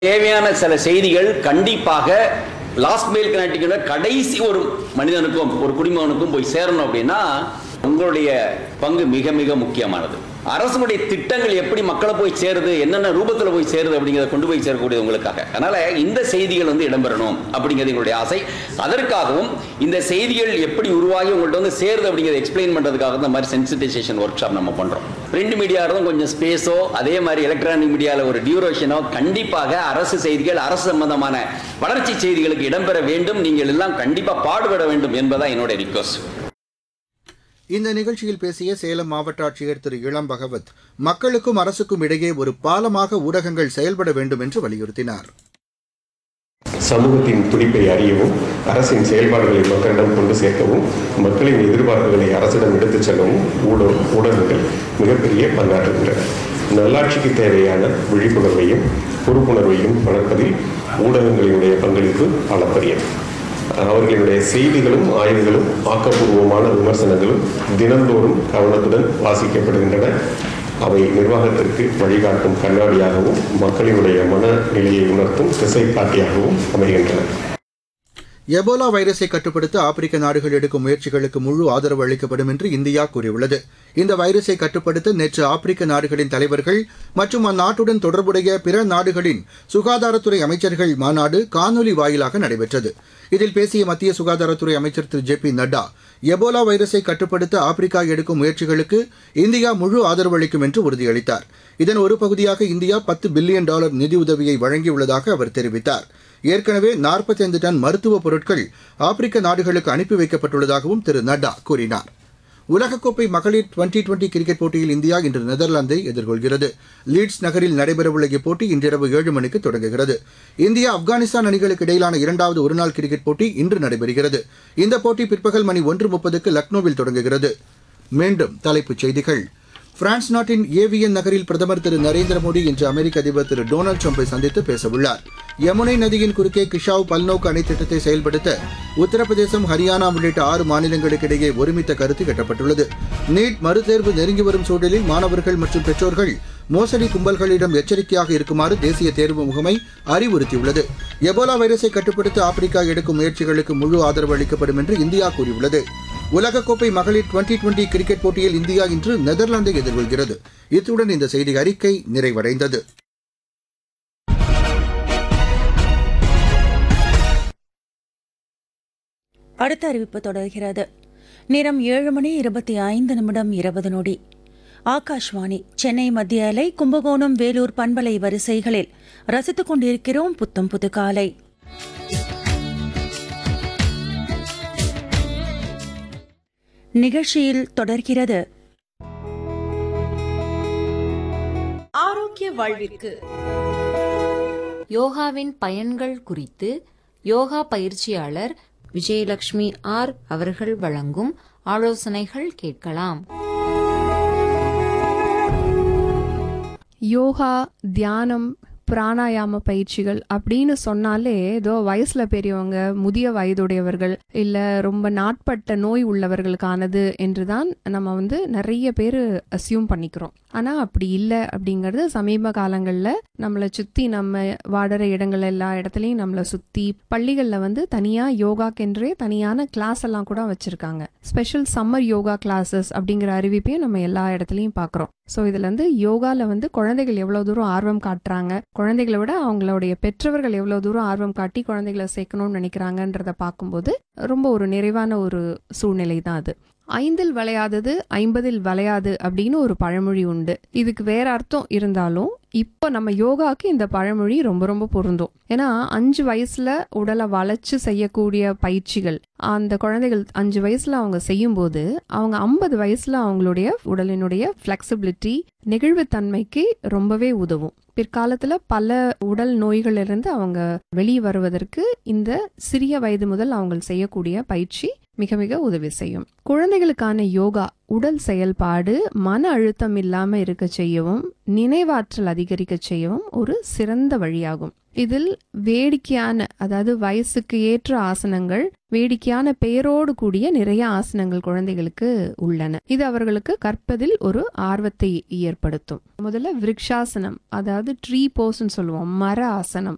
தேவையான சில செய்திகள் கண்டிப்பாக லாஸ்ட் மெயில் கனெக்டிங்கோட கடைசி ஒரு மனிதனுக்கும் ஒரு குடிமகனுக்கும் போய் சேரணும் அப்படின்னா உங்களுடைய பங்கு மிக மிக முக்கியமானது அரசுடைய திட்டங்கள் எப்படி மக்களை போய் சேருது என்னென்ன ரூபத்தில் போய் சேருது அப்படிங்கிறத கொண்டு போய் சேரக்கூடியது உங்களுக்காக அதனால இந்த செய்திகள் வந்து இடம்பெறணும் அப்படிங்கிறது எங்களுடைய ஆசை அதற்காகவும் இந்த செய்திகள் எப்படி உருவாகி உங்கள்ட்ட வந்து சேருது அப்படிங்கிறத எக்ஸ்பிளைன் பண்ணுறதுக்காக இந்த மாதிரி சென்சிட்டைசேஷன் ஒர்க் ஷாப் நம்ம பண்ணுறோம் பிரிண்ட் மீடியா இருந்தும் கொஞ்சம் ஸ்பேஸோ அதே மாதிரி எலக்ட்ரானிக் மீடியாவில் ஒரு டியூரேஷனோ கண்டிப்பாக அரசு செய்திகள் அரசு சம்பந்தமான வளர்ச்சி செய்திகளுக்கு இடம்பெற வேண்டும் நீங்கள் எல்லாம் கண்டிப்பாக பாடுபட வேண்டும் என்பதான் என்னோட ரிக்வஸ்ட் இந்த நிகழ்ச்சியில் பேசிய சேலம் மாவட்ட ஆட்சியர் திரு இளம் பகவத் மக்களுக்கும் அரசுக்கும் இடையே ஒரு பாலமாக ஊடகங்கள் செயல்பட வேண்டும் என்று வலியுறுத்தினார் சமூகத்தின் துடிப்பை அறியவும் அரசின் செயல்பாடுகளை மக்களிடம் கொண்டு சேர்க்கவும் மக்களின் எதிர்பார்ப்புகளை அரசிடம் எடுத்துச் செல்லவும் ஊட ஊடகங்கள் மிகப்பெரிய பங்காற்றுகின்றன நல்லாட்சிக்கு தேவையான விழிப்புணர்வையும் பொறுப்புணர்வையும் வளர்ப்பதில் ஊடகங்களினுடைய பங்களிப்பு அளப்பரியது அவர்களுடைய செய்திகளும் ஆய்வுகளும் ஆக்கப்பூர்வமான விமர்சனங்களும் தினந்தோறும் கவனத்துடன் வாசிக்கப்படுகின்றன அவை நிர்வாகத்திற்கு வழிகாட்டும் கண்ணாடியாகவும் மக்களினுடைய மனநிலையை உணர்த்தும் திசை காட்டியாகவும் அமைகின்றன எபோலா வைரஸை கட்டுப்படுத்த ஆப்பிரிக்க நாடுகள் எடுக்கும் முயற்சிகளுக்கு முழு ஆதரவு அளிக்கப்படும் என்று இந்தியா கூறியுள்ளது இந்த வைரஸை கட்டுப்படுத்த நேற்று ஆப்பிரிக்க நாடுகளின் தலைவர்கள் மற்றும் அந்நாட்டுடன் தொடர்புடைய பிற நாடுகளின் சுகாதாரத்துறை அமைச்சர்கள் மாநாடு காணொலி வாயிலாக நடைபெற்றது இதில் பேசிய மத்திய சுகாதாரத்துறை அமைச்சர் Thiru J P Nadda Ebola வைரஸை கட்டுப்படுத்த ஆப்பிரிக்கா எடுக்கும் முயற்சிகளுக்கு இந்தியா முழு ஆதரவு அளிக்கும் என்று உறுதியளித்தார் இதன் ஒரு பகுதியாக இந்தியா பத்து பில்லியன் டாலர் நிதியுதவியை வழங்கியுள்ளதாக அவர் தெரிவித்தார் ஏற்கனவே 45 டன் மருத்துவப் பொருட்கள் ஆப்பிரிக்க நாடுகளுக்கு அனுப்பி வைக்கப்பட்டுள்ளதாகவும் திரு நட்டா கூறினார் உலகக்கோப்பை மகளிர் டுவெண்டி டுவெண்டி கிரிக்கெட் போட்டியில் இந்தியா இன்று நெதர்லாந்தை எதிர்கொள்கிறது லீட்ஸ் நகரில் நடைபெறவுள்ள இப்போட்டி இன்றிரவு ஏழு மணிக்கு தொடங்குகிறது இந்தியா ஆப்கானிஸ்தான் அணிகளுக்கு இடையிலான இரண்டாவது ஒருநாள் கிரிக்கெட் போட்டி இன்று நடைபெறுகிறது இந்த போட்டி பிற்பகல் மணி ஒன்று முப்பதுக்கு லக்னோவில் தொடங்குகிறது மீண்டும் தலைப்புச் செய்திகள் பிரான்ஸ் நாட்டின் ஏவியன் நகரில் பிரதமர் திரு நரேந்திர மோடி இன்று அமெரிக்க அதிபர் திரு டொனால்டு ட்ரம்பை சந்தித்து பேசவுள்ளார் யமுனை நதியின் குறுக்கே கிஷாவ் பல்நோக்கு அணை திட்டத்தை செயல்படுத்த உத்தரப்பிரதேசம் ஹரியானா உள்ளிட்ட ஆறு மாநிலங்களுக்கு இடையே ஒருமித்த கருத்து கட்டப்பட்டுள்ளது நீட் மறுதேர்வு நெருங்கி வரும் சூழலில் மாணவர்கள் மற்றும் பெற்றோர்கள் மோசடி கும்பல்களிடம் எச்சரிக்கையாக இருக்குமாறு தேசிய தேர்வு முகமை அறிவுறுத்தியுள்ளது எபோலா வைரஸை கட்டுப்படுத்த ஆப்பிரிக்கா எடுக்கும் முயற்சிகளுக்கு முழு ஆதரவு அளிக்கப்படும் என்று இந்தியா கூறியுள்ளது உலகக்கோப்பை மகளிர் டுவெண்டி டுவெண்டி கிரிக்கெட் போட்டியில் இந்தியா இன்று நெதர்லாந்தை எதிர்கொள்கிறது இத்துடன் இந்த செய்தி அறிக்கை நிறைவடைந்தது அடுத்த அறிவிப்பு தொடர்கிறது நேரம் ஏழு மணி இருபத்தி ஐந்து நிமிடம் இருபது நொடி ஆகாஷ்வாணி சென்னை மத்திய அலை கும்பகோணம் வேலூர் பண்பலை வரிசைகளில் ரசித்துக் கொண்டிருக்கிறோம் புத்தம் புது காலை நிகழ்ச்சியில் தொடர்கிறது ஆரோக்கிய வாழ்விற்கு யோகாவின் பயன்கள் குறித்து யோகா பயிற்சியாளர் விஜயலட்சுமி ஆர் அவர்கள் வழங்கும் ஆலோசனைகள் கேட்கலாம் யோகா தியானம் பிராணாயாம பயிற்சிகள் அப்படின்னு சொன்னாலே ஏதோ வயசுல பெரியவங்க முதிய வயதுடையவர்கள் இல்ல ரொம்ப நாட்பட்ட நோய் உள்ளவர்களுக்கானது என்றுதான் நம்ம வந்து நிறைய பேர் அசியூம் பண்ணிக்கிறோம் ஆனா அப்படி இல்லை அப்படிங்கிறது சமீப காலங்கள்ல நம்மளை சுத்தி நம்ம வாடுற இடங்கள் எல்லா இடத்துலயும் நம்மளை சுத்தி பள்ளிகள்ல வந்து தனியா யோகாக்கென்றே தனியான கிளாஸ் எல்லாம் கூட வச்சிருக்காங்க ஸ்பெஷல் சம்மர் யோகா கிளாஸஸ் அப்படிங்கிற அறிவிப்பையும் நம்ம எல்லா இடத்துலயும் பாக்குறோம் ஸோ இதுல இருந்து யோகால வந்து குழந்தைகள் எவ்வளவு தூரம் ஆர்வம் காட்டுறாங்க குழந்தைகளை விட அவங்களுடைய பெற்றவர்கள் எவ்வளவு தூரம் ஆர்வம் காட்டி குழந்தைகளை சேர்க்கணும்னு நினைக்கிறாங்கன்றத பார்க்கும்போது ரொம்ப ஒரு நிறைவான ஒரு சூழ்நிலை தான் அது ஐந்தில் வளையாதது ஐம்பதில் வளையாது அப்படின்னு ஒரு பழமொழி உண்டு இதுக்கு வேற அர்த்தம் இருந்தாலும் இப்போ நம்ம யோகாக்கு இந்த பழமொழி ரொம்ப ரொம்ப பொருந்தும் ஏன்னா அஞ்சு வயசுல உடலை வளைச்சு செய்யக்கூடிய பயிற்சிகள் அந்த குழந்தைகள் அஞ்சு வயசுல அவங்க செய்யும்போது அவங்க ஐம்பது வயசுல அவங்களுடைய உடலினுடைய ஃபிளெக்சிபிலிட்டி நெகிழ்வுத்தன்மைக்கு ரொம்பவே உதவும் பிற்காலத்துல பல உடல் நோய்களிலிருந்து அவங்க வெளியே வருவதற்கு இந்த சிறிய வயது முதல் அவங்க செய்யக்கூடிய பயிற்சி மிக மிக உதவி செய்யும் குழந்தைகளுக்கான யோகா உடல் செயல்பாடு மன அழுத்தம் இல்லாம இருக்க செய்யவும் நினைவாற்றல் அதிகரிக்க செய்யவும் ஒரு சிறந்த வழியாகும் இதில் வேடிக்கையான அதாவது வயசுக்கு ஏற்ற ஆசனங்கள் வேடிக்கையான பெயரோடு கூடிய நிறைய ஆசனங்கள் குழந்தைகளுக்கு உள்ளன இது அவர்களுக்கு கற்பதில் ஒரு ஆர்வத்தை ஏற்படுத்தும் முதல்ல விருக்ஷாசனம் அதாவது ட்ரீ போஸ்ன்னு சொல்லுவோம் மர ஆசனம்